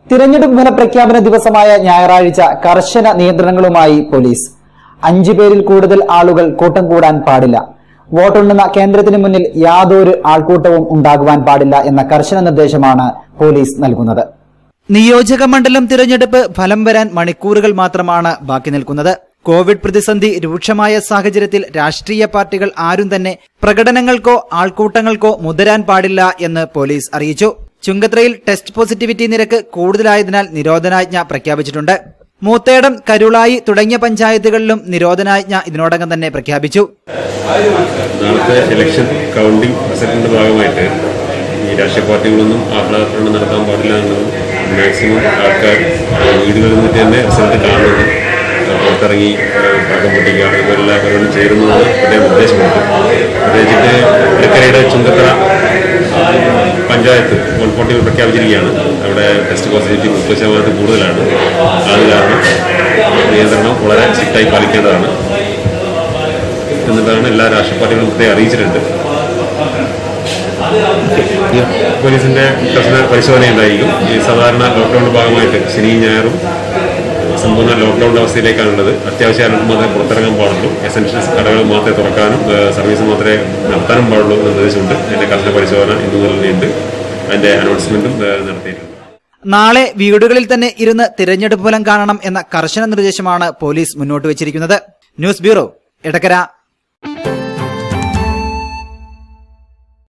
തിരഞ്ഞെടുപ്പ് ഫലപ്രഖ്യാപന ദിവസമായ ഞായറാഴ്ച കർശന നിയന്ത്രണങ്ങളുമായി പോലീസ് അഞ്ചു പേരിൽ കൂടുതൽ ആളുകൾ കൂട്ടം കൂടാൻ പാടില്ല വോട്ടെണ്ണുന്ന കേന്ദ്രത്തിന് മുന്നിൽ യാതൊരു ആൾക്കൂട്ടവും ഉണ്ടാകുവാൻ പാടില്ല എന്ന കർശന നിർദ്ദേശമാണ് പോലീസ് നൽകുന്നത് നിയോജക മണ്ഡലം തിരഞ്ഞെടുപ്പ് ഫലം വരാൻ മണിക്കൂറുകൾ മാത്രമാണ് ബാക്കി നിൽക്കുന്നത് കോവിഡ് പ്രതിസന്ധി രൂക്ഷമായ സാഹചര്യത്തിൽ രാഷ്ട്രീയ പാർട്ടികൾ ആരും തന്നെ പ്രകടനങ്ങൾക്കോ ആൾക്കൂട്ടങ്ങൾക്കോ മുതിരാൻ പാടില്ല എന്ന് പോലീസ് അറിയിച്ചു ചുങ്കത്രയിൽ ടെസ്റ്റ് പോസിറ്റിവിറ്റി നിരക്ക് കൂടുതലായതിനാൽ നിരോധനാജ്ഞ പ്രഖ്യാപിച്ചിട്ടുണ്ട് മൂത്തേടം കരുളായി തുടങ്ങിയ പഞ്ചായത്തുകളിലും നിരോധനാജ്ഞ ഇതിനോടകം തന്നെ പ്രഖ്യാപിച്ചു നാളത്തെ ഇലക്ഷൻ കൗണ്ടിംഗ് റിസൾട്ടിന്റെ ഭാഗമായിട്ട് ഈ രാഷ്ട്രീയ പാർട്ടികളൊന്നും ആഹ്ലാദപ്രകടനം നടത്താൻ പാടില്ല എന്നുള്ളതും മാക്സിമം ആൾക്കാർ വീടുകളിൽ നിന്ന് തന്നെ റിസൾട്ട് കാണുന്നത് പുറത്തിറങ്ങി ഏഹ്, പടക്കം പൊട്ടിക്കുക അതുപോലുള്ള പരിപാടി ചേരുന്നതാണ് പ്രത്യേകം നിർദ്ദേശമുണ്ട് പ്രത്യേകിച്ചിട്ട് ഇടക്കരയുടെ ചുങ്കത്തറ പഞ്ചായത്ത് വൺ ഫോർട്ടി പ്രഖ്യാപിച്ചിരിക്കുകയാണ് അവിടെ ടെസ്റ്റ് പോസിറ്റിവിറ്റി മുപ്പത് ശതമാനത്തിൽ കൂടുതലാണ് അത് കാരണം നിയന്ത്രണം വളരെ സ്ട്രിക്റ്റായി പാലിക്കേണ്ടതാണ് എന്നതാണ് എല്ലാ രാഷ്ട്രീയ പാർട്ടികളും പ്രത്യേകം അറിയിച്ചിട്ടുണ്ട് പോലീസിന്റെ കർശന പരിശോധന ഉണ്ടായിരിക്കും ഈ സാധാരണ ലോക്ക്ഡൌണിന്റെ ഭാഗമായിട്ട് ശനിയും ഞായറും സമ്പൂർണ്ണ ലോക്ക്ഡൌൺ അവസ്ഥയിലേക്കാണുള്ളത് അത്യാവശ്യം മാത്രമേ പുറത്തിറങ്ങാൻ പാടുള്ളൂ എസൻഷ്യൽസ് കടകൾ മാത്രമേ തുറക്കാനും ഏഹ്, സർവീസ് മാത്രമേ നടത്താനും പാടുള്ളൂ എന്ന നിർദ്ദേശമുണ്ട് അതിന്റെ കർശന പരിശോധന ഇന്നു മുതൽ തന്നെയുണ്ട് അതിന്റെ അനൗൺസ്മെന്റും ഏഹ്, നടത്തിയിട്ടുണ്ട് നാളെ വീടുകളിൽ തന്നെ ഇരുന്ന് തിരഞ്ഞെടുപ്പ് ഫലം കാണണം എന്ന കർശന നിർദ്ദേശമാണ് പോലീസ് മുന്നോട്ട് വച്ചിരിക്കുന്നത് ന്യൂസ് ബ്യൂറോ എടക്കര